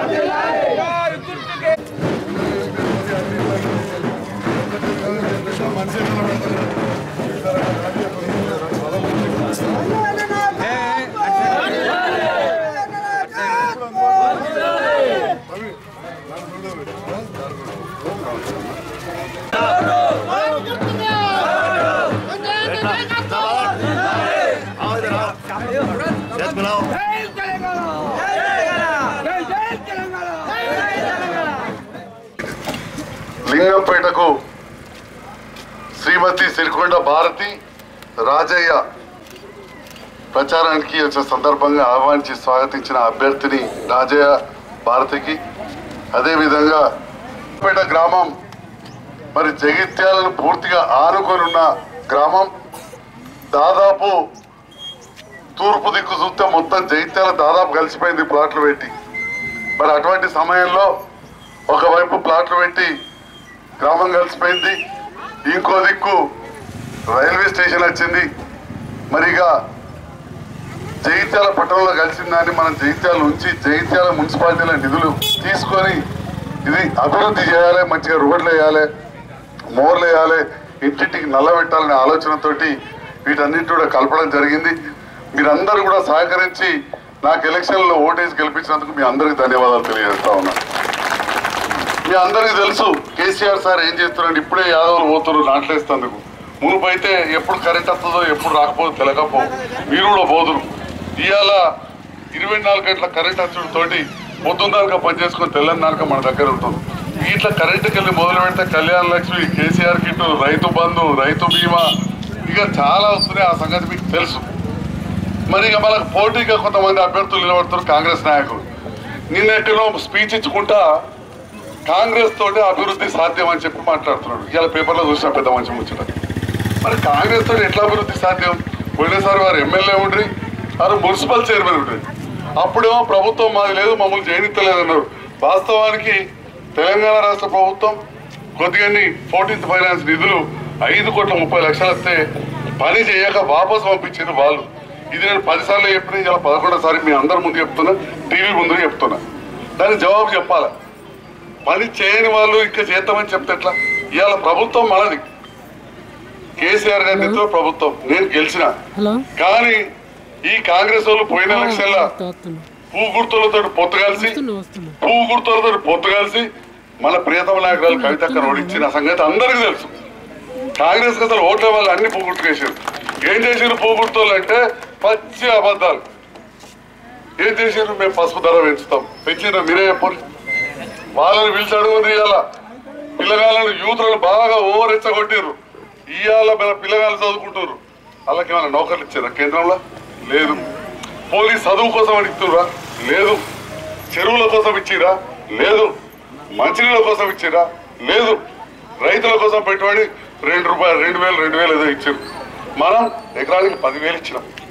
car గుర్తుకే లింగంపేటకు శ్రీమతి సిరికొండ భారతి రాజయ్య ప్రచారానికి వచ్చిన సందర్భంగా ఆహ్వానించి స్వాగతించిన అభ్యర్థిని రాజయ్య భారతికి అదేవిధంగా పేట గ్రామం మరి జగిత్యాలను పూర్తిగా ఆనుకొని ఉన్న గ్రామం దాదాపు తూర్పు దిక్కు చూస్తే మొత్తం జగిత్యాల దాదాపు కలిసిపోయింది ప్లాట్లు పెట్టి మరి అటువంటి సమయంలో ఒకవైపు ప్లాట్లు పెట్టి గ్రామం కలిసిపోయింది ఇంకో దిక్కు రైల్వే స్టేషన్ వచ్చింది మరిగా జగిత్యాల పట్టణంలో కలిసిన దాన్ని మనం జగిత్యాల ఉంచి జగిత్యాల మున్సిపాలిటీల నిధులు తీసుకొని ఇది అభివృద్ధి చేయాలి మంచిగా రోడ్లు వేయాలి మోర్లు వేయాలి ఇంటింటికి నల్ల పెట్టాలనే ఆలోచనతోటి వీటన్నిటి కూడా కలపడం జరిగింది మీరందరూ కూడా సహకరించి నాకు ఎలక్షన్లో ఓటేసి గెలిపించినందుకు మీ అందరికీ ధన్యవాదాలు తెలియజేస్తా ఉన్నా మీ అందరికీ తెలుసు కేసీఆర్ సార్ ఏం చేస్తున్నాడు ఇప్పుడే యాదవులు పోతున్నారు నాట్లేస్తందుకు మునుపు అయితే ఎప్పుడు కరెంట్ వస్తుందో ఎప్పుడు రాకపోతే తెలియకపో మీరు కూడా పోదురు ఇవాళ ఇరవై నాలుగు గంటల కరెంట్ వచ్చుడు తోటి పొద్దున్నాక పని చేసుకొని తెల్లన్నాక మన దగ్గర ఉంటుంది ఇట్లా కరెంటుకి వెళ్ళి మొదలు పెడితే కళ్యాణ లక్ష్మి కేసీఆర్ కిట్ రైతు బంధు రైతు బీమా ఇక చాలా వస్తున్నాయి ఆ సంగతి మీకు తెలుసు మరి ఇక మనకు పోటీగా కొంతమంది అభ్యర్థులు నిలబడుతున్నారు కాంగ్రెస్ నాయకులు నిన్నెక్కడో స్పీచ్ ఇచ్చుకుంటా కాంగ్రెస్ తోటి అభివృద్ధి సాధ్యం అని చెప్పి మాట్లాడుతున్నాడు ఇలా పేపర్లో చూసిన పెద్ద మంచి ముచ్చట మరి కాంగ్రెస్ తోటి ఎట్లా అభివృద్ధి సాధ్యం పోయినసారి వారు ఎమ్మెల్యే ఉండ్రి వారు మున్సిపల్ చైర్మన్ ఉండ్రి అప్పుడేమో ప్రభుత్వం మాది లేదు మమ్మల్ని చేయనిత్తలేదు అన్నారు వాస్తవానికి తెలంగాణ రాష్ట్ర ప్రభుత్వం కొద్దిగా ఫోర్టీన్త్ ఫైనాన్స్ నిధులు ఐదు కోట్ల ముప్పై లక్షలు వస్తే పని చేయక వాపసు పంపించారు వాళ్ళు ఇది నేను పదిసార్లు చెప్పిన ఇలా పదకొండోసారి మీ అందరి ముందు చెప్తున్నా టీవీ ముందు చెప్తున్నా దానికి జవాబు చెప్పాలి పని చేయని వాళ్ళు ఇంకా చేద్దామని చెప్తే ఎట్లా ఇవాళ ప్రభుత్వం మనది కేసీఆర్ గారి నేతృత్వ ప్రభుత్వం నేను గెలిచిన హలో కానీ ఈ కాంగ్రెస్ వాళ్ళు పోయిన ఎలక్షన్ల వస్తున్నా పువ్వు గుర్తులతో పొత్తు కలిసి వస్తున్నా వస్తున్నా పువ్వు గుర్తులతో పొత్తు కలిసి మన ప్రియతమ నాయకురాలు కవితక్క ఓడించిన సంగతి అందరికీ తెలుసు కాంగ్రెస్ అసలు ఓట్ల వాళ్ళు అన్ని పువ్వు గుర్తుకేసారు ఏం చేసారు పువ్వు గుర్తులు అంటే పచ్చి అబద్ధాలు ఏం చేసారు మేము పసుపు ధర పెంచుతాం పెంచిన మీరే చెప్పండి వాళ్ళని పిలిచి అడుగుని ఇవాళ పిల్లగాళ్ళను యూత్లను బాగా ఓవర్ ఎచ్చగొట్టారు ఇవాళ మన పిల్లగాళ్ళు చదువుకుంటారు వాళ్ళకి ఏమైనా నౌకర్లు ఇచ్చారా కేంద్రంలో లేదు పోలీస్ చదువు కోసం అడుగుతురా లేదు చెరువుల కోసం ఇచ్చిరా లేదు మంచినీళ్ళ కోసం ఇచ్చిరా లేదు రైతుల కోసం పెట్టుబడి రెండు రూపాయలు రెండు వేలు రెండు వేలు ఏదో ఇచ్చారు మనం ఎకరానికి పదివేలు ఇచ్చినాం